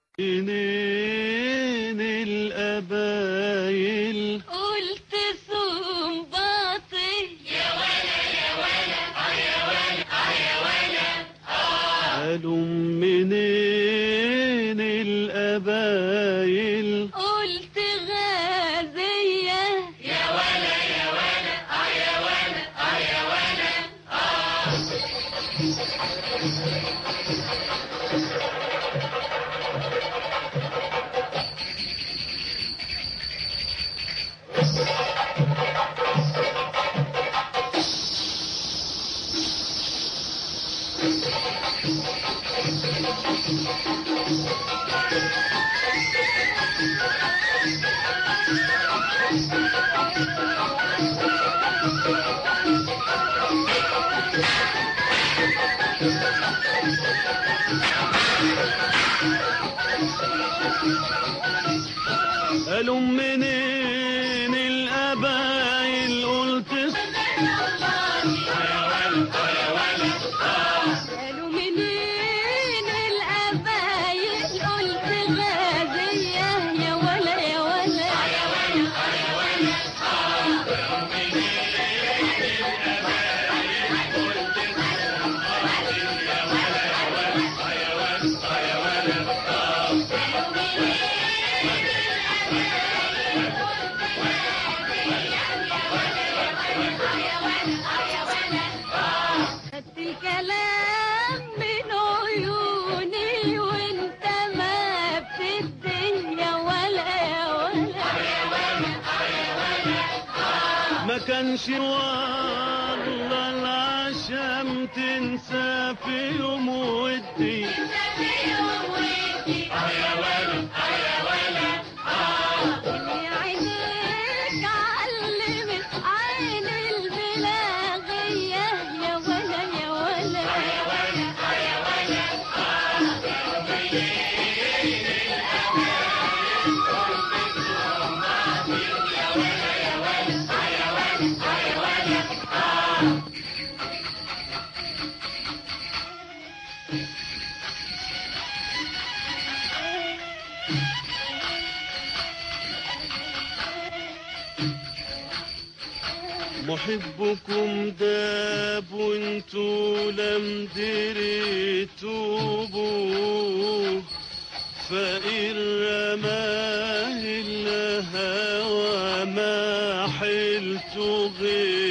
منين القبايل قلت صنباطي قالوا منين القبايل قلت غازية قالوا منين القبايل قلت قالوا منين القبايل قلت غازية يا ولا يا ولا خدت الكلام من عيوني وانت ما بتدي يا ولا يا ولا ما كانش والله العشم تنسى في يوم ودي اللي عينيك علمت عين البلاغية يا ولا يا ولا محبكم داب وانتو لم دريتوا بوه فإن رماه الهوى ما حلت غير